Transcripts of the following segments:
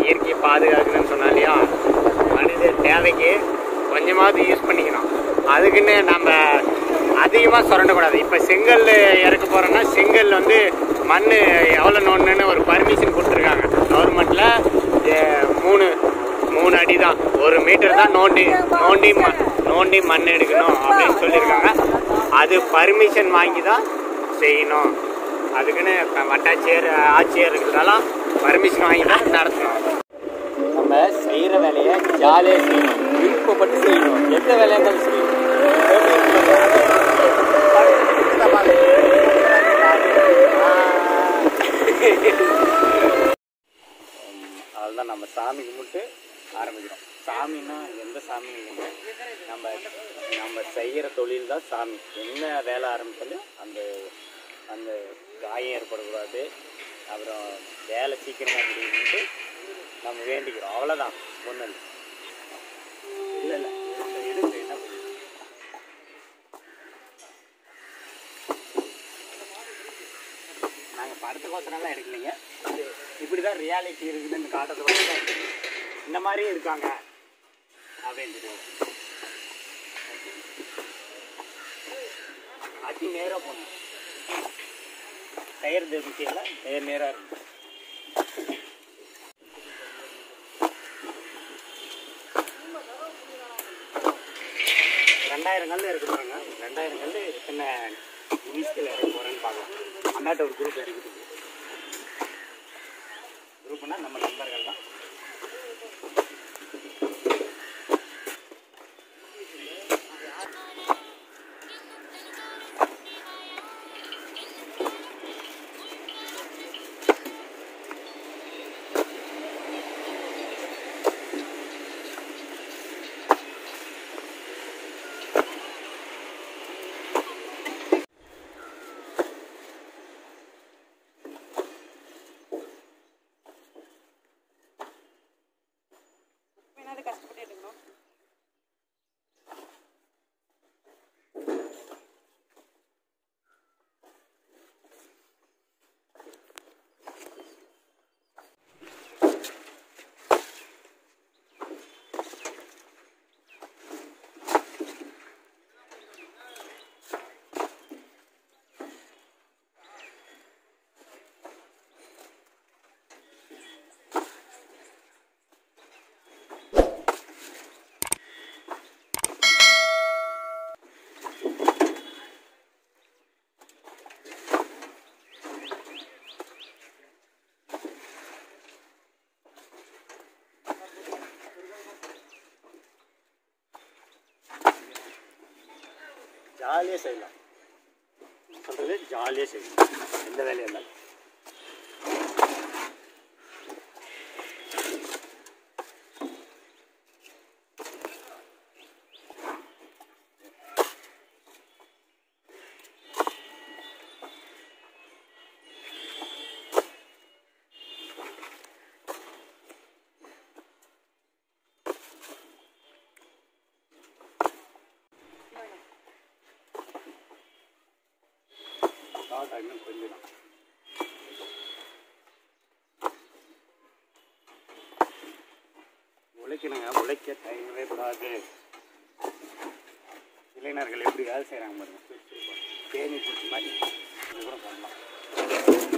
இயற்கையை பாதுகாக்கணும்னு சொன்னா இல்லையா மனித தேவைக்கு கொஞ்சமாவது யூஸ் பண்ணிக்கணும் அதுக்குன்னு நம்ம அதிகமாக சுரண்டக்கூடாது இப்போ செங்கல் இறக்க போகிறோன்னா செங்கல் வந்து மண் எவ்வளோ நோண்டுன்னு ஒரு பர்மிஷன் கொடுத்துருக்காங்க கவர்மெண்ட்டில் மூணு மூணு அடி தான் ஒரு மீட்டர் தான் நோண்டி நோண்டி ம நோண்டி மண் எடுக்கணும் அப்படின்னு சொல்லியிருக்காங்க அது பர்மிஷன் வாங்கி தான் செய்யணும் அதுக்குன்னு இப்ப வட்டாட்சியர் ஆட்சியர் இருக்கிறதால பர்மிஷன் வாங்கி தான் நடத்தணும் நம்ம செய்கிற வேலையை ஜாலியாக செய்யணும் விருப்பப்பட்டு செய்யணும் எந்த வேலையாக இருந்தாலும் செய்யணும் அதுதான் நம்ம சாமி கும்பிட்டு ஆரம்பிக்கிறோம் சாமின்னா எந்த சாமியும் இல்லைங்க நம்ம நம்ம செய்கிற தொழில் தான் சாமி என்ன வேலை ஆரம்பித்தாலும் அந்த அந்த காயம் ஏற்படக்கூடாது அப்புறம் வேலை சீக்கிரமாக முடியும்ட்டு நம்ம வேண்டிக்கிறோம் அவ்வளோதான் ஒன்றும் இல்லை இல்லை இல்லை எடுத்து என்ன பண்ணுறது நாங்கள் படத்துக்கோசரம்லாம் எடுக்கலைங்க இது இப்படி தான் ரியாலிட்டி இருக்குதுன்னு காட்டுறதுக்கு இந்த மாதிரியும் இருக்காங்க அப்படின்ட்டு அதி நேராக போகணும் செய்கிறது முக்கியம் இல்லை நேர் நேராக இருக்கும் ரெண்டாயிரம் கல் இருக்கு பாருங்க ரெண்டாயிரம் கல் எத்தனை நிமிஷத்தில் இறக்க போகிறேன்னு பார்க்கலாம் அண்ணாட்ட ஒரு குரூப் இருக்குது குரூப்னா நம்ம நண்பர்கள் தான் என்னது கஷ்டப்பட்டு எடுக்கணும் ஜாலியாக செய்யலாம் சொல்கிறது ஜாலியாக செய்யலாம் எந்த வேலையாக இருந்தாலும் ஸ்டார்ட் ஆகணும் கொஞ்சம் தான் உழைக்கணுங்க உழைக்க தயங்கவே கூடாது இளைஞர்கள் எப்படி வேலை செய்கிறாங்க பாருங்க தேனி பிடிச்ச மாதிரி இது கூட பண்ணலாம்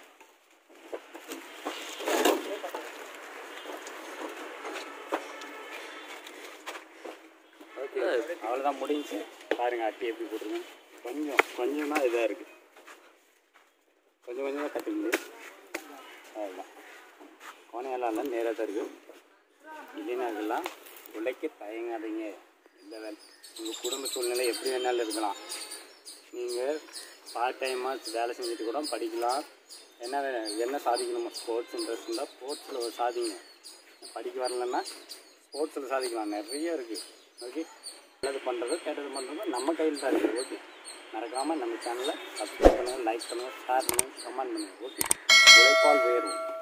ஓகே அவ்வளோதான் முடிஞ்சு பாருங்க அட்டி எப்படி போட்டுருங்க கொஞ்சம் கொஞ்சம் தான் இதாக இருக்குது கொஞ்சம் கொஞ்சம் தான் கற்றுக்குது அதுதான் கோணையெல்லாம் இல்லை நேராக தான் இருக்குது இளைஞர்கள்லாம் உழைக்க தயங்காதீங்க இந்த வேலை உங்கள் குடும்ப சூழ்நிலை எப்படி வேணாலும் இருக்கலாம் நீங்கள் பார்ட் டைமாக வேலை செஞ்சுட்டு கூட படிக்கலாம் என்ன வே- என்ன சாதிக்கணுமோ ஸ்போர்ட்ஸ் இன்ட்ரெஸ்ட் இருந்தால் ஸ்போர்ட்ஸில் சாதிங்க படிக்க வரலன்னா ஸ்போர்ட்ஸில் சாதிக்கலாம் நிறைய இருக்குது ஓகே நல்லது பண்ணுறது கெட்டது பண்ணுறது நம்ம கையில் தான் இருக்குது ஓகே மறக்காமல் நம்ம சேனலை சப்ஸ்கிரைப் பண்ணுங்கள் லைக் பண்ணுங்கள் ஷேர் பண்ணுங்கள் கமெண்ட் பண்ணுங்கள் ஓகே உழைப்பால் உயர்வும்